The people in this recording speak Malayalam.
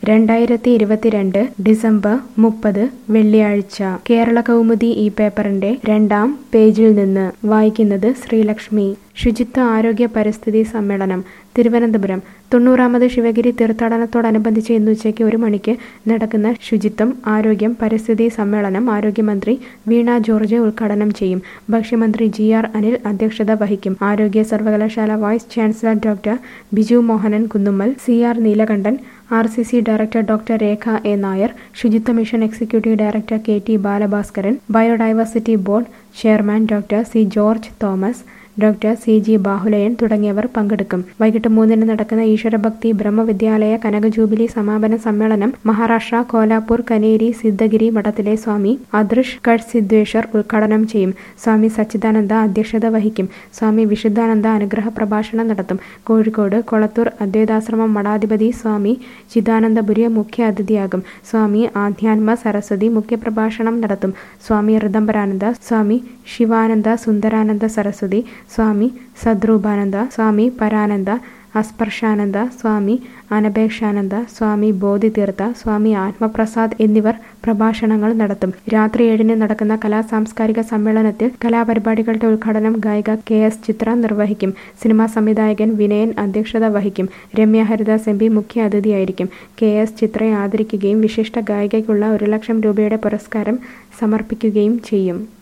രണ്ടായിരത്തി ഇരുപത്തിരണ്ട് ഡിസംബർ മുപ്പത് വെള്ളിയാഴ്ച കേരള കൗമുദി ഈ പേപ്പറിന്റെ രണ്ടാം പേജിൽ നിന്ന് വായിക്കുന്നത് ശ്രീലക്ഷ്മി ശുചിത്വ ആരോഗ്യ പരിസ്ഥിതി സമ്മേളനം തിരുവനന്തപുരം തൊണ്ണൂറാമത് ശിവഗിരി തീർത്ഥാടനത്തോടനുബന്ധിച്ച് ഇന്ന് ഉച്ചയ്ക്ക് ഒരു മണിക്ക് നടക്കുന്ന ശുചിത്വം ആരോഗ്യം പരിസ്ഥിതി സമ്മേളനം ആരോഗ്യമന്ത്രി വീണ ജോർജ് ഉദ്ഘാടനം ചെയ്യും ഭക്ഷ്യമന്ത്രി ജി ആർ അനിൽ അധ്യക്ഷത വഹിക്കും ആരോഗ്യ സർവകലാശാല vice chancellor doctor Biju Mohanan Kunnummal C R Neelakantan R C C director doctor Rekha A Nair ശുചിത്വ mission executive director K T Balabhaskaran biodiversity board chairman doctor C George Thomas doctor C G Bahuleyan തുടങ്ങിയവർ പങ്കെടുക്കും വൈകിട്ട് മൂന്നിന് നടക്കുന്ന ഈശ്വരഭക്തി ബ്രഹ്മവിദ്യാലയ കനക ജൂബിലി സമാപന സമ്മേളനം മഹാരാഷ്ട്ര കോലാപൂർ കനേരി സിദ്ധഗിരി മഠത്തിലെ സ്വാമി അദൃഷ് കട്ട് സിദ്വേശ്വർ ഉദ്ഘാടനം ചെയ്യും സ്വാമി സച്ചിദാനന്ദ അധ്യക്ഷത വഹിക്കും സ്വാമി വിശുദ്ധാനന്ദ അനുഗ്രഹ പ്രഭാഷണം നടത്തും കോഴിക്കോട് കൊളത്തൂർ അദ്വൈതാശ്രമം മഠാധിപതി സ്വാമി ചിദാനന്ദപുരി മുഖ്യ അതിഥിയാകും സ്വാമി ആധ്യാത്മ സരസ്വതി മുഖ്യപ്രഭാഷണം നടത്തും സ്വാമി ഋദംബരാനന്ദ സ്വാമി ശിവാനന്ദ സുന്ദരാനന്ദ സരസ്വതി സ്വാമി സദ്രൂപാനന്ദ സ്വാമി പരാനന്ദ അസ്പർശാനന്ദ സ്വാമി അനപേക്ഷാനന്ദ സ്വാമി ബോധിതീർത്ഥ സ്വാമി ആത്മപ്രസാദ് എന്നിവർ പ്രഭാഷണങ്ങൾ നടത്തും രാത്രി ഏഴിന് നടക്കുന്ന കലാ സാംസ്കാരിക സമ്മേളനത്തിൽ കലാപരിപാടികളുടെ ഉദ്ഘാടനം ഗായിക കെ എസ് ചിത്ര നിർവഹിക്കും സിനിമാ സംവിധായകൻ വിനയൻ അധ്യക്ഷത വഹിക്കും രമ്യ ഹരിദാസ് എം പി മുഖ്യ അതിഥിയായിരിക്കും കെ എസ് ചിത്രയെ ആദരിക്കുകയും വിശിഷ്ട ഗായികയ്ക്കുള്ള ഒരു ലക്ഷം രൂപയുടെ പുരസ്കാരം സമർപ്പിക്കുകയും ചെയ്യും